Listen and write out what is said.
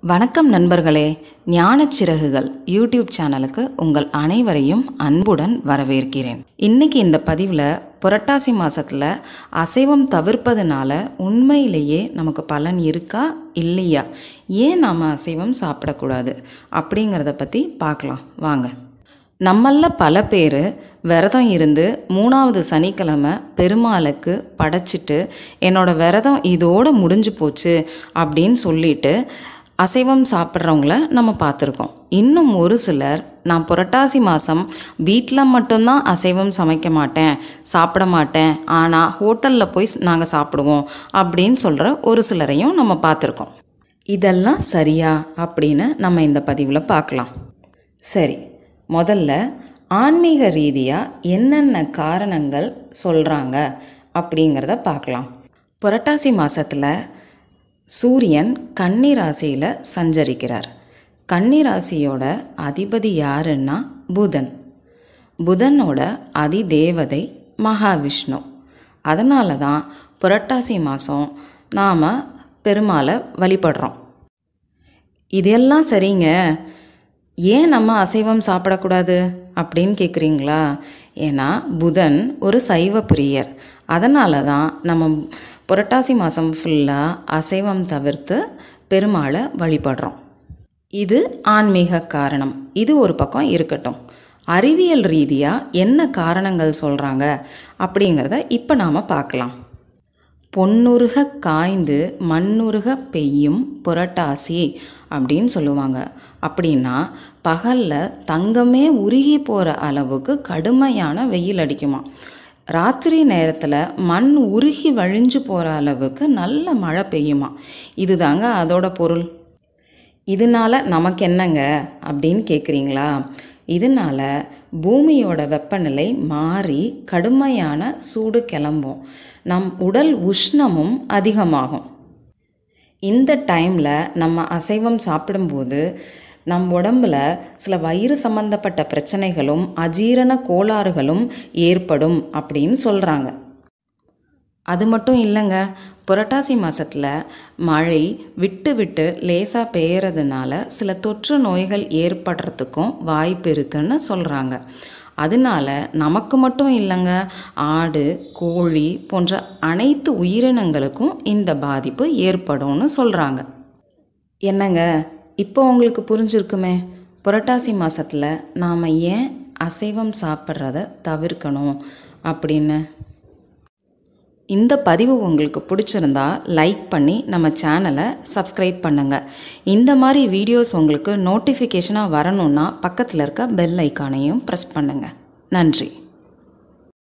வணக்கம் நண்பர்களே ஞானச்சிறகுகள் யூடியூப் சேனலுக்கு உங்கள் அனைவரையும் அன்புடன் வரவேற்கிறேன் இன்னைக்கு இந்த பதிவில் புரட்டாசி மாதத்தில் அசைவம் தவிர்ப்பதனால உண்மையிலேயே நமக்கு பலன் இருக்கா இல்லையா ஏன் நாம் அசைவம் சாப்பிடக்கூடாது அப்படிங்கிறத பற்றி பார்க்கலாம் வாங்க நம்மள பல பேர் விரதம் இருந்து மூணாவது சனிக்கிழமை பெருமாளுக்கு படைச்சிட்டு என்னோட விரதம் இதோடு முடிஞ்சு போச்சு அப்படின்னு சொல்லிட்டு அசைவம் சாப்பிட்றவங்கள நம்ம பார்த்துருக்கோம் இன்னும் ஒரு சிலர் நான் புரட்டாசி மாதம் வீட்டில் மட்டும்தான் அசைவம் சமைக்க மாட்டேன் சாப்பிட மாட்டேன் ஆனால் ஹோட்டலில் போய் நாங்கள் சாப்பிடுவோம் அப்படின்னு சொல்கிற ஒரு சிலரையும் நம்ம பார்த்துருக்கோம் இதெல்லாம் சரியா அப்படின்னு நம்ம இந்த பதிவில் பார்க்கலாம் சரி முதல்ல ஆன்மீக ரீதியாக என்னென்ன காரணங்கள் சொல்கிறாங்க அப்படிங்கிறத பார்க்கலாம் புரட்டாசி மாதத்தில் சூரியன் கன்னி ராசியில் சஞ்சரிக்கிறார் கன்னி ராசியோட அதிபதி யாருன்னா புதன் புதனோட அதிதேவதை மகாவிஷ்ணு அதனால தான் புரட்டாசி மாதம் நாம் பெருமாளை வழிபடுறோம் இதெல்லாம் சரிங்க ஏன் நம்ம அசைவம் சாப்பிடக்கூடாது அப்படின்னு கேட்குறீங்களா ஏன்னா புதன் ஒரு சைவ பிரியர் அதனால தான் நம்ம புரட்டாசி மாதம் ஃபுல்லாக அசைவம் தவிர்த்து பெருமாளை வழிபடுறோம் இது ஆன்மீக காரணம் இது ஒரு பக்கம் இருக்கட்டும் அறிவியல் ரீதியாக என்ன காரணங்கள் சொல்கிறாங்க அப்படிங்கிறத இப்போ நாம் பார்க்கலாம் பொன்னுருக காய்ந்து மண்ணுருக பெய்யும் புரட்டாசி அப்படின்னு சொல்லுவாங்க அப்படின்னா பகலில் தங்கமே உருகி போகிற அளவுக்கு கடுமையான வெயில் அடிக்குமா ராத்திரி நேரத்தில் மண் உருகி வழிஞ்சு போகிற அளவுக்கு நல்ல மழை பெய்யுமா இதுதாங்க அதோட பொருள் இதனால நமக்கு என்னங்க அப்படின்னு கேட்குறீங்களா இதனால் பூமியோட வெப்பநிலை மாறி கடுமையான சூடு கிளம்பும் நம் உடல் உஷ்ணமும் அதிகமாகும் இந்த டைமில் நம்ம அசைவம் சாப்பிடும்போது நம் உடம்புல சில வயிறு சம்பந்தப்பட்ட பிரச்சனைகளும் அஜீரண கோளாறுகளும் ஏற்படும் அப்படின்னு சொல்கிறாங்க அது மட்டும் இல்லைங்க புரட்டாசி மாதத்தில் மழை விட்டு விட்டு லேசாக பெய்யறதுனால சில தொற்று நோய்கள் ஏற்படுறதுக்கும் வாய்ப்பு இருக்குன்னு சொல்கிறாங்க அதனால நமக்கு மட்டும் இல்லைங்க ஆடு கோழி போன்ற அனைத்து உயிரினங்களுக்கும் இந்த பாதிப்பு ஏற்படும்னு சொல்கிறாங்க என்னங்க இப்போ உங்களுக்கு புரிஞ்சிருக்குமே புரட்டாசி மாதத்தில் நாம் ஏன் அசைவம் சாப்பிட்றத தவிர்க்கணும் அப்படின்னு இந்த பதிவு உங்களுக்கு பிடிச்சிருந்தா லைக் பண்ணி நம்ம சேனலை சப்ஸ்கிரைப் பண்ணுங்கள் இந்த மாதிரி வீடியோஸ் உங்களுக்கு நோட்டிஃபிகேஷனாக வரணுன்னா பக்கத்தில் இருக்க பெல் ஐக்கானையும் ப்ரெஸ் பண்ணுங்கள் நன்றி